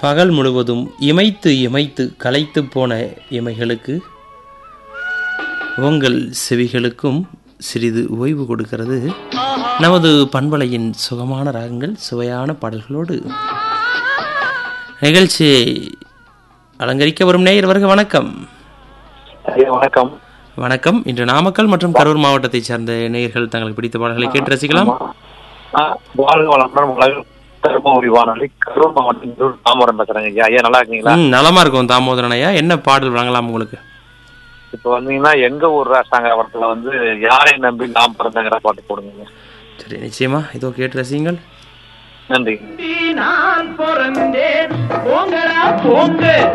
பகல் முழுவதும் இமைத்து இமைத்து களைத்து போன இமைகளுக்கு உங்கள் செவிகளுக்கும் சிறிது ஓய்வு கொடுக்கிறது நமது பண்பலையின் சுகமான ராகங்கள் சுவையான பாடல்களோடு நிகழ்ச்சியை அலங்கரிக்க வரும் நேயர் வருக வணக்கம் ஐயா வணக்கம் வணக்கம் இன்று நாமக்கல் மற்றும் கரூர் மாவட்டத்தைச் சேர்ந்த நேயர்கள் தங்களுக்கு பிடித்த பாடல்களை கேட்டு ரசிக்கலாம் ஆ, வாழ்க வளமுடன் உலக தருமபுரி வானொலி கரூர் மாவட்டம் தாமரம் பேசுறேங்க ஐயா ஐயா நல்லா இருக்கீங்களா ம் நலமா இருக்கும் தாமோதரன் ஐயா என்ன பாடல் வழங்கலாம் உங்களுக்கு இப்போ வந்தீங்கன்னா எங்க ஊர் ராசாங்கரத்துல வந்து யாரை நம்பி நாம் பிறந்தங்கிற பாட்டு போடுங்க சரி நிச்சயமா இதோ கேட்டு ரசிங்கள் நன்றி நான் பிறந்தேன் போங்கடா போங்க